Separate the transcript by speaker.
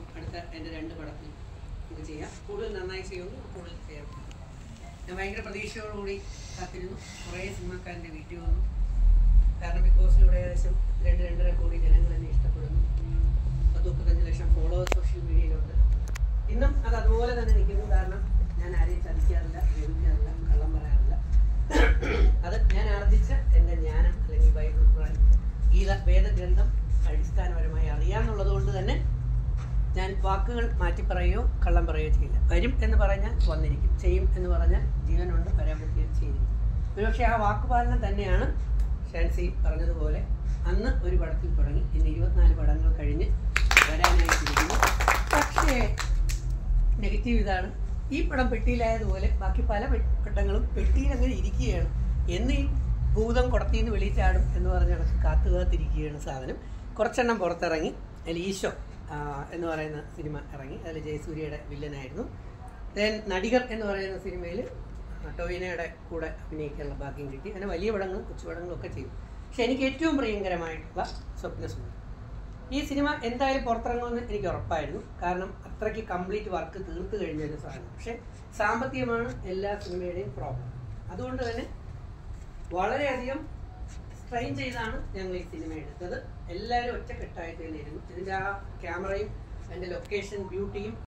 Speaker 1: അടുത്ത എൻ്റെ രണ്ട് പടത്തിൽ ഇത് ചെയ്യാം കൂടുതൽ നന്നായി ചെയ്യുന്നു കൂടുതൽ ചെയ്യാം ഞാൻ ഭയങ്കര പ്രതീക്ഷയോടുകൂടി കാത്തിരുന്നു കുറേ സിനിമാക്കാരൻ്റെ വീട്ടിൽ വന്നു കാരണം ബിഗ് ബോസിലൂടെ ഏകദേശം രണ്ട് രണ്ടര കോടി ജനങ്ങൾ എന്നെ ഇഷ്ടപ്പെടുന്നു പത്ത് മുപ്പത്തഞ്ച് ലക്ഷം ഫോളോവേഴ്സ് സോഷ്യൽ മീഡിയയിലുണ്ട് ഇന്നും അത് അതുപോലെ തന്നെ നിൽക്കുന്നു കാരണം ഞാൻ ആരെയും ചതിക്കാറില്ല പ്രേമിക്കാറില്ല കള്ളം പറയാറില്ല അത് ഞാൻ ആർജിച്ച എൻ്റെ ജ്ഞാനം അല്ലെങ്കിൽ ബൈബിൾ ഖുർആൻ ഗീത വേദഗ്രന്ഥം അടിസ്ഥാനപരമായി അറിയാമെന്നുള്ളത് കൊണ്ട് തന്നെ ഞാൻ വാക്കുകൾ മാറ്റി പറയുകയോ കള്ളം പറയുകയോ ചെയ്യില്ല വരും എന്ന് പറഞ്ഞാൽ വന്നിരിക്കും ചെയ്യും എന്ന് പറഞ്ഞാൽ ജീവനുണ്ട് വരാൻ പറ്റിയത് ചെയ്തിരിക്കും ഒരുപക്ഷെ ആ വാക്കുപാലനം തന്നെയാണ് ഷാൻസി പറഞ്ഞതുപോലെ അന്ന് ഒരു പടത്തിൽ തുടങ്ങി ഇന്ന് ഇരുപത്തിനാല് പടങ്ങൾ കഴിഞ്ഞ് വരാനായിട്ടിരിക്കുന്നു പക്ഷേ നെഗറ്റീവ് ഇതാണ് ഈ പടം പെട്ടിയിലായതുപോലെ ബാക്കി പല പെ- പട്ടങ്ങളും പെട്ടിയിൽ അങ്ങനെ ഇരിക്കുകയാണ് എന്ന് ഈ ഭൂതം കുടത്തിന്ന് വെളിയിൽ ചാടും എന്ന് പറഞ്ഞ് കണക്ക് കാത്തു കാത്തിരിക്കുകയാണ് സാധനം കുറച്ചെണ്ണം പുറത്തിറങ്ങി അതിൽ ഈശോ ആ, എന്ന് പറയുന്ന സിനിമ ഇറങ്ങി അതിൽ ജയസൂര്യയുടെ വില്ലനായിരുന്നു ദെൻ നടികർ എന്ന് പറയുന്ന സിനിമയിൽ ടൊവിനയുടെ കൂടെ അഭിനയിക്കാനുള്ള ഭാഗ്യം കിട്ടി അങ്ങനെ വലിയ പടങ്ങളും കൊച്ചുപടങ്ങളും ഒക്കെ ചെയ്തു പക്ഷെ എനിക്ക് ഏറ്റവും പ്രിയങ്കരമായിട്ടുള്ള സ്വപ്നസുന്ദരം ഈ സിനിമ എന്തായാലും പുറത്തിറങ്ങുമെന്ന് എനിക്ക് ഉറപ്പായിരുന്നു കാരണം അത്രയ്ക്ക് കംപ്ലീറ്റ് വർക്ക് തീർത്തു കഴിഞ്ഞ ഒരു സാധനം പക്ഷെ സാമ്പത്തികമാണ് എല്ലാ സിനിമയുടെയും പ്രോബ്ലം അതുകൊണ്ട് തന്നെ വളരെയധികം സ്ട്രെയിൻ ചെയ്താണ് ഞങ്ങൾ ഈ സിനിമ എടുത്തത് എല്ലാവരും ഒറ്റക്കെട്ടായിട്ട് തന്നെ ഇരുന്നു ഇതിൻ്റെ ആ ക്യാമറയും അതിൻ്റെ ലൊക്കേഷൻ ബ്യൂട്ടിയും